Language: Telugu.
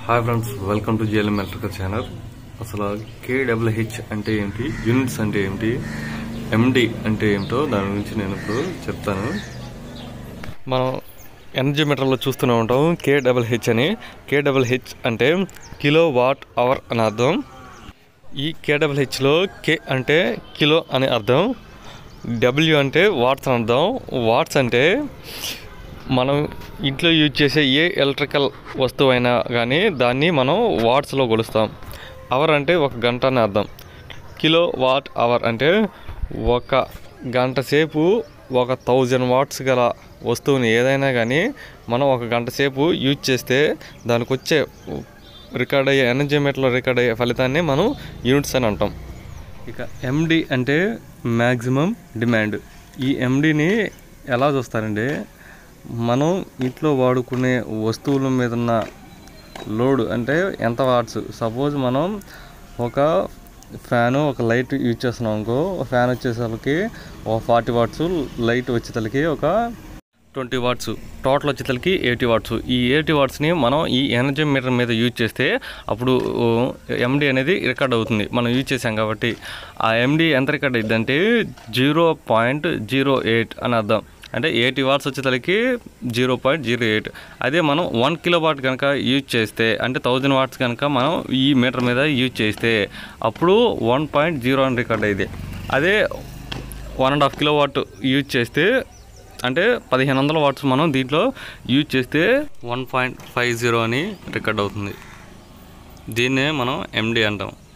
hi friends welcome to GLM electrical channel అసలు కేడబ్ల్యూహెచ్ అంటే ఏంటి యూనిట్స్ అంటే ఏంటి ఎండి అంటే ఏమిటో దాని గురించి నేను ఇప్పుడు చెప్తాను మనం ఎనర్జీ మీటర్లో చూస్తూనే ఉంటాం కేడబ్ల్యూహెచ్ అని కేడబ్ల్యూహెచ్ అంటే కిలో వాట్ అవర్ అని అర్థం ఈ కేడబ్ల్యూహెచ్లో కే అంటే కిలో అని అర్థం డబ్ల్యూ అంటే వాట్స్ అని అర్థం వాట్స్ అంటే మనం ఇంట్లో యూజ్ చేసే ఏ ఎలక్ట్రికల్ వస్తువు అయినా కానీ దాన్ని మనం వాట్స్లో కొలుస్తాం అవర్ అంటే ఒక గంట అని అర్థం కిలో వాట్ అవర్ అంటే ఒక గంట సేపు ఒక థౌజండ్ వాట్స్ గల వస్తువుని ఏదైనా కానీ మనం ఒక గంట సేపు యూజ్ చేస్తే దానికి వచ్చే రికార్డ్ అయ్యే ఎనర్జీ మీటర్లో రికార్డ్ అయ్యే ఫలితాన్ని మనం యూనిట్స్ అని అంటాం ఇక ఎండి అంటే మ్యాక్సిమం డిమాండ్ ఈ ఎండిని ఎలా చూస్తారండి మనం ఇంట్లో వాడుకునే వస్తువుల మీద ఉన్న లోడ్ అంటే ఎంత వాట్స్ సపోజ్ మనం ఒక ఫ్యాను ఒక లైట్ యూజ్ చేస్తున్నాం అనుకో ఫ్యాన్ వచ్చేసరికి ఒక ఫార్టీ వాట్స్ లైట్ వచ్చేసరికి ఒక ట్వంటీ వాట్స్ టోటల్ వచ్చేసరికి ఎయిటీ వాట్స్ ఈ ఎయిటీ వాట్స్ని మనం ఈ ఎనర్జీ మీటర్ మీద యూజ్ చేస్తే అప్పుడు ఎండి అనేది రికార్డ్ అవుతుంది మనం యూజ్ చేసాం కాబట్టి ఆ ఎండి ఎంత రికార్డ్ అయ్యింది అంటే జీరో పాయింట్ జీరో ఎయిట్ అని అర్థం అంటే ఎయిటీ వాట్స్ వచ్చేసరికి జీరో పాయింట్ జీరో ఎయిట్ అదే మనం వన్ కిలో వాట్ కనుక యూజ్ చేస్తే అంటే థౌజండ్ వాట్స్ కనుక మనం ఈ మీటర్ మీద యూజ్ చేస్తే అప్పుడు వన్ పాయింట్ జీరో అని రికార్డ్ అయ్యింది అదే one and half kilowatt use చేస్తే అంటే పదిహేను వందల వాట్స్ మనం దీంట్లో యూజ్ చేస్తే వన్ పాయింట్ ఫైవ్ జీరో అని రికార్డ్ అవుతుంది దీన్నే మనం ఎండి అంటాం